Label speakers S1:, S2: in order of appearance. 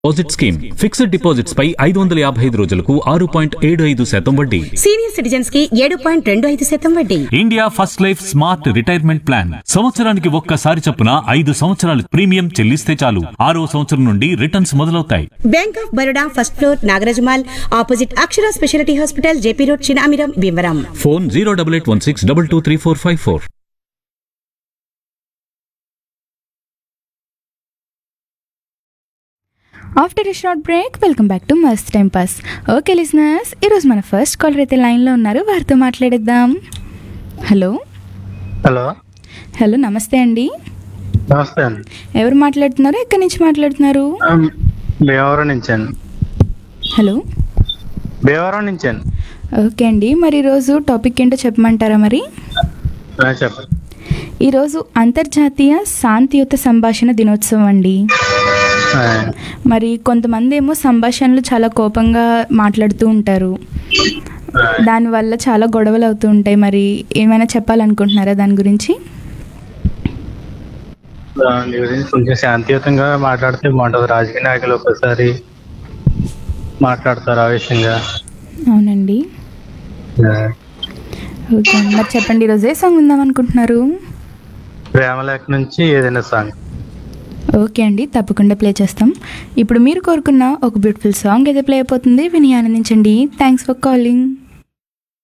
S1: Deposit scheme fixed deposits పై ఐదు వందల యాభై ఐదు రోజులకు ఆరు పాయింట్ ఏడు ఐదు శాతం వడ్డీ
S2: సీనియర్ సిటిజన్స్ కి ఏడు పాయింట్ రెండు ఐదు శాతం వడ్డీ
S1: India first life smart retirement plan సంవత్సరానికి ఒక్కసారి చొప్పున ఐదు సంవత్సరాలు ప్రీమియం చెల్లిస్తే చాలు ఆరో సంవత్సరం నుండి రిటర్న్స్ మొదలవుతాయి
S2: bank of Baroda first floor Nagaraj mall opposite Akshara speciality hospital JP road Chinamiram Bhimavaram
S1: phone zero double eight one six double two three four five four
S3: after a short break welcome back to must time pass okay listeners ఈరోజు మన first caller అయితే లైన్లో ఉన్నారు వారితో మాట్లాడేద్దాం hello
S4: hello
S3: hello నమస్తే అండి
S4: నమస్తే అండి
S3: ఎవరు మాట్లాడుతున్నారు ఎక్కడి నుంచి మాట్లాడుతున్నారు
S4: ఆమ్, భీమవరం నుంచి అండి
S3: హలో
S4: భీమవరం నుంచి అండి
S3: ఓకే అండి మరి ఈరోజు టాపిక్ ఏంటో చెప్పమంటారా మరి
S4: ఆ, చెప్పండి
S3: ఈరోజు అంతర్జాతీయ శాంతియుత సంభాషణ దినోత్సవం అండి
S4: ఆ,
S3: మరి కొంతమంది ఏమో సంభాషణలు చాలా కోపంగా మాట్లాడుతూ ఉంటారు
S4: ఆ,
S3: దానివల్ల చాలా గొడవలు అవుతూ ఉంటాయి మరి ఏమైనా చెప్పాలనుకుంటున్నారా దాని గురించి
S4: దాని గురించి కొంచెం శాంతియుతంగా మాట్లాడితే బాగుంటుంది రాజకీయ నాయకులు ఒకసారి మాట్లాడతారు ఆవేశంగా
S3: అవునండి
S4: ఆ,
S3: ఓకే అండి. మరి చెప్పండి ఈరోజు ఏ సాంగ్ ఉందాం అనుకుంటున్నారు
S4: ప్రేమలేఖ నుంచి ఏదైనా సాంగ్
S3: ఓకే అండి తప్పకుండా ప్లే చేస్తాం ఇప్పుడు మీరు కోరుకున్న ఒక బ్యూటిఫుల్ సాంగ్ అయితే ప్లే అయిపోతుంది విని ఆనందించండి థ్యాంక్స్ ఫర్ కాలింగ్